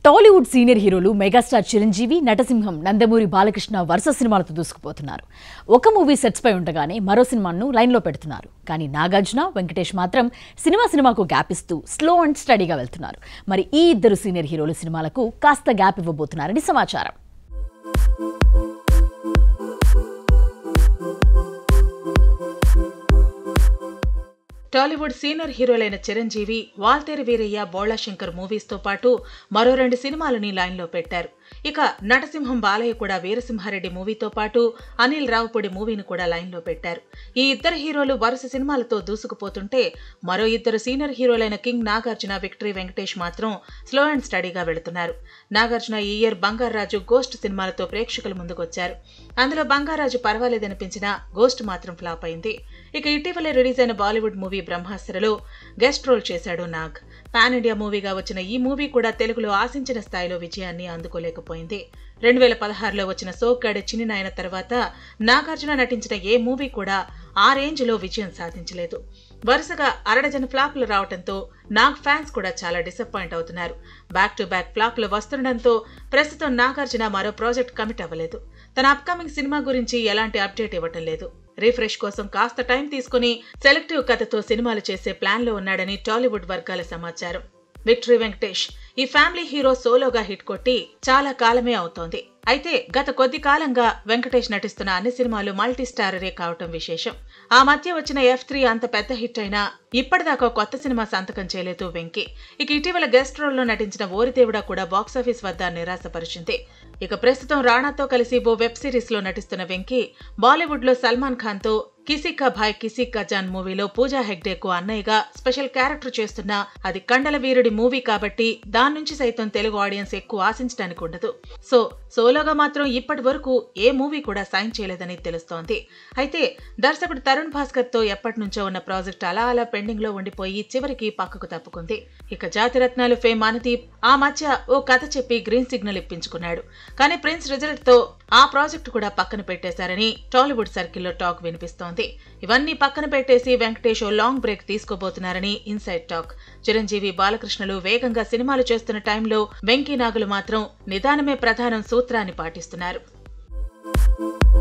Tollywood senior హీరోలు megastar Chiranjeevi నటసింహం నందమూరి బాలకృష్ణ వరుస సినిమాలతో దూసుకుపోతున్నారు ఒక మూవీ సెట్స్ పై ఉండగానే మరో సినిమాను లైన్లో పెడుతున్నారు కానీ నాగార్జున వెంకటేష్ మాత్రం సినిమా సినిమాకు గ్యాప్ ఇస్తూ స్లో అండ్ స్టడీగా వెళ్తున్నారు మరి ఈ ఇద్దరు సీనియర్ హీరోలు సినిమాలకు కాస్త గ్యాప్ ఇవ్వబోతున్నారని సమాచారం టాలీవుడ్ సీనియర్ హీరోలైన చిరంజీవి వాల్తేరు వీరయ్య బోళాశంకర్ మూవీస్ తో పాటు మరో రెండు సినిమాలని లైన్లో పెట్టారు ఇక నటసింహం బాలయ్య కూడా వీరసింహారెడ్డి మూవీతో పాటు అనిల్ రావుపూడి మూవీని కూడా లైన్లో పెట్టారు ఈ ఇద్దరు హీరోలు వరుస సినిమాలతో దూసుకుపోతుంటే మరో ఇద్దరు సీనియర్ హీరోలైన కింగ్ నాగార్జున విక్టరీ వెంకటేష్ మాత్రం స్లో అండ్ స్టడీగా వెళుతున్నారు నాగార్జున ఈ ఇయర్ బంగారాజు గోస్ట్ సినిమాలతో ప్రేక్షకుల ముందుకొచ్చారు అందులో బంగారాజు పర్వాలేదనిపించినా గోస్ట్ మాత్రం ఫ్లాప్ అయింది ఇక ఇటీవలే రిలీజ్ అయిన బాలీవుడ్ మూవీ బ్రహ్మాస్త్రలో గెస్ట్ రోల్ చేశాడు నాగ్ పాన్ ఇండియా మూవీగా వచ్చిన ఈ మూవీ కూడా తెలుగులో ఆశించిన స్థాయిలో విజయాన్ని అందుకోలేకపోయింది రెండు వేల పదహారులో వచ్చిన సోగ్గాడి చిన్ని నాయన తర్వాత నాగార్జున నటించిన ఏ మూవీ కూడా ఆ రేంజ్లో విజయం సాధించలేదు వరుసగా అరడజన ఫ్లాప్లు రావడంతో నాగ్ ఫ్యాన్స్ కూడా చాలా డిసప్పాయింట్ అవుతున్నారు బ్యాక్ టు బ్యాక్ ఫ్లాప్లు వస్తుండటంతో ప్రస్తుతం నాగార్జున మరో ప్రాజెక్ట్ కమిట్ అవ్వలేదు తన అప్కమింగ్ సినిమా గురించి ఎలాంటి అప్డేట్ ఇవ్వటం లేదు రిఫ్రెష్ కోసం కాస్త టైం తీసుకుని సెలెక్టివ్ కథతో సినిమాలు చేసే ప్లాన్లో ఉన్నాడని టాలీవుడ్ వర్గాల సమాచారం విక్టరీ వెంకటేష్ ఈ ఫ్యామిలీ హీరో సోలోగా హిట్ కొట్టి చాలా కాలమే అవుతోంది అయితే గత కొద్ది కాలంగా వెంకటేష్ నటిస్తున్న అన్ని సినిమాలు మల్టీ స్టారరే కావటం విశేషం ఆ మధ్య వచ్చిన ఎఫ్ త్రీ అంత పెద్ద హిట్ అయినా ఇప్పటిదాకా కొత్త సినిమా సంతకం చేయలేదు వెంకీ ఇక ఇటీవల గెస్ట్ రోల్లో నటించిన ఓరిదేవుడా కూడా బాక్సాఫీస్ వద్ద నిరాశపరిచింది ఇక ప్రస్తుతం రాణాతో కలిసి ఓ వెబ్ సిరీస్ లో నటిస్తున్న వెంకీ బాలీవుడ్ లో సల్మాన్ ఖాన్ తో కిసికా భాయ్ కిసికా జాన్ మూవీలో పూజా హెగ్డేకు అన్నయ్యగా స్పెషల్ క్యారెక్టర్ చేస్తున్న అది కండల వీరుడి మూవీ కాబట్టి దాని నుంచి సైతం తెలుగు ఆడియన్స్ ఎక్కువ ఆశించడానికి ఉండదు సో సోలోగా మాత్రం ఇప్పటి వరకు ఏ మూవీ కూడా సైన్ చేయలేదని తెలుస్తోంది అయితే దర్శకుడు తరుణ్ భాస్కర్ తో ఎప్పటి నుంచో ఉన్న ప్రాజెక్ట్ అలా అలా పెండింగ్ లో ఉండిపోయి చివరికి పక్కకు తప్పుకుంది ఇక జాతిరత్నాలు ఫేమ్ అనుదీప్ ఆ మధ్య ఓ కథ చెప్పి గ్రీన్ సిగ్నల్ ఇప్పించుకున్నాడు కానీ ప్రిన్స్ రిజల్ట్ తో ఆ ప్రాజెక్ట్ కూడా పక్కన పెట్టేశారని టాలీవుడ్ సర్కిల్లో టాక్ వినిపిస్తోంది ఇవన్నీ పక్కన పెట్టేసి వెంకటేష్ ఓ లాంగ్ బ్రేక్ తీసుకోబోతున్నారని ఇన్సైడ్ టాక్ చిరంజీవి బాలకృష్ణలు వేగంగా సినిమాలు చేస్తున్న టైంలో వెంకీ నాగులు మాత్రం నిదానమే ప్రధానం సూత్రాన్ని పాటిస్తున్నారు